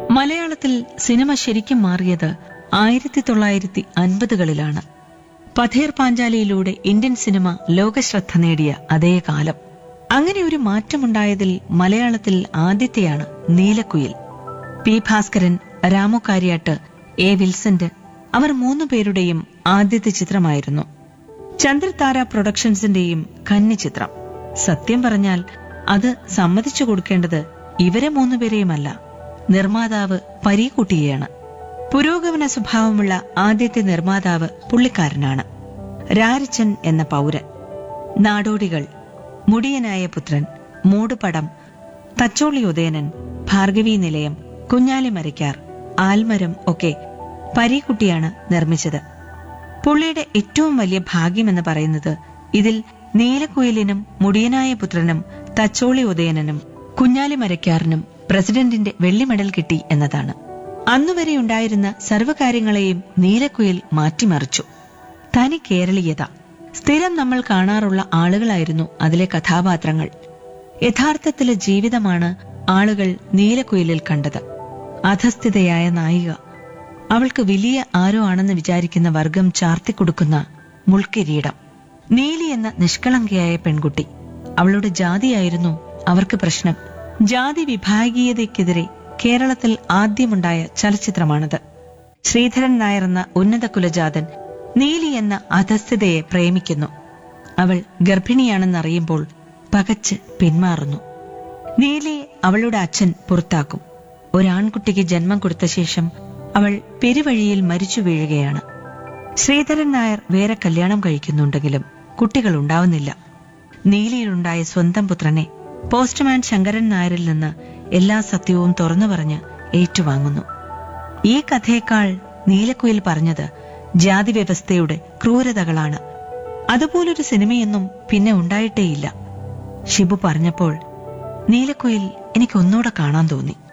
മലയാളത്തിൽ സിനിമ ശരിക്കും മാറിയത് ആയിരത്തി തൊള്ളായിരത്തി അൻപതുകളിലാണ് പഥേർ പാഞ്ചാലിയിലൂടെ ഇന്ത്യൻ സിനിമ ലോകശ്രദ്ധ നേടിയ അതേ കാലം അങ്ങനെ ഒരു മാറ്റമുണ്ടായതിൽ മലയാളത്തിൽ ആദ്യത്തെയാണ് Neelakuyil P Bhaskaran Ramu Kariat A Vincent അവർ മൂന്നുപേരുടെയും ആദ്യത്തെ ചിത്രമായിരുന്നു ചന്ദ്രതാര പ്രൊഡക്ഷൻസിന്റെയും കന്നി ചിത്രം സത്യം പറഞ്ഞാൽ അത് സമ്മതിച്ചു കൊടുക്കേണ്ടത് ഇവരെ മൂന്നുപേരെയുമല്ല നിർമ്മാതാവ് പരീക്കുട്ടിയെയാണ് പുരോഗമന സ്വഭാവമുള്ള ആദ്യത്തെ നിർമ്മാതാവ് പുള്ളിക്കാരനാണ് രാരച്ചൻ എന്ന പൗരൻ നാടോടികൾ മുടിയനായ പുത്രൻ മൂടുപടം തച്ചോളി ഉദയനൻ ഭാർഗവി നിലയം കുഞ്ഞാലി മരയ്ക്കാർ ആൽമരം ഒക്കെ പരീക്കുട്ടിയാണ് നിർമ്മിച്ചത് പുള്ളിയുടെ ഏറ്റവും വലിയ ഭാഗ്യമെന്ന് പറയുന്നത് ഇതിൽ നീലക്കുയിലിനും മുടിയനായ പുത്രനും തച്ചോളി ഉദയനനും കുഞ്ഞാലി മരയ്ക്കാറിനും പ്രസിഡന്റിന്റെ വെള്ളി മെഡൽ കിട്ടി എന്നതാണ് അന്നുവരെ ഉണ്ടായിരുന്ന സർവ്വകാര്യങ്ങളെയും നീലക്കുയിൽ മാറ്റിമറിച്ചു തനി കേരളീയത സ്ഥിരം നമ്മൾ കാണാറുള്ള ആളുകളായിരുന്നു അതിലെ കഥാപാത്രങ്ങൾ യഥാർത്ഥത്തിലെ ജീവിതമാണ് ആളുകൾ നീലക്കുയിലിൽ കണ്ടത് അധസ്ഥിതയായ നായിക അവൾക്ക് വലിയ ആരോ ആണെന്ന് വിചാരിക്കുന്ന വർഗം ചാർത്തിക്കൊടുക്കുന്ന മുൾക്കിരീടം നീലി എന്ന നിഷ്കളങ്കയായ പെൺകുട്ടി അവളുടെ ജാതിയായിരുന്നു അവർക്ക് പ്രശ്നം ജാതി വിഭാഗീയതയ്ക്കെതിരെ കേരളത്തിൽ ആദ്യമുണ്ടായ ചലച്ചിത്രമാണത് ശ്രീധരൻ നായർ എന്ന ഉന്നത കുലജാതൻ നീലി എന്ന അധസ്ഥിതയെ പ്രേമിക്കുന്നു അവൾ ഗർഭിണിയാണെന്നറിയുമ്പോൾ പകച്ച് പിന്മാറുന്നു നീലിയെ അവളുടെ അച്ഛൻ പുറത്താക്കും ഒരാൺകുട്ടിക്ക് ജന്മം കൊടുത്ത ശേഷം അവൾ പെരുവഴിയിൽ മരിച്ചു വീഴുകയാണ് ശ്രീധരൻ നായർ വേറെ കല്യാണം കഴിക്കുന്നുണ്ടെങ്കിലും കുട്ടികൾ ഉണ്ടാവുന്നില്ല നീലിയിലുണ്ടായ സ്വന്തം പുത്രനെ പോസ്റ്റ്മാൻ ശങ്കരൻ നായരിൽ നിന്ന് എല്ലാ സത്യവും തുറന്നു പറഞ്ഞ് ഏറ്റുവാങ്ങുന്നു ഈ കഥയേക്കാൾ നീലക്കുയിൽ പറഞ്ഞത് ജാതി വ്യവസ്ഥയുടെ ക്രൂരതകളാണ് അതുപോലൊരു സിനിമയൊന്നും പിന്നെ ഉണ്ടായിട്ടേയില്ല ഷിബു പറഞ്ഞപ്പോൾ നീലക്കുയിൽ എനിക്ക് ഒന്നുകൂടെ കാണാൻ തോന്നി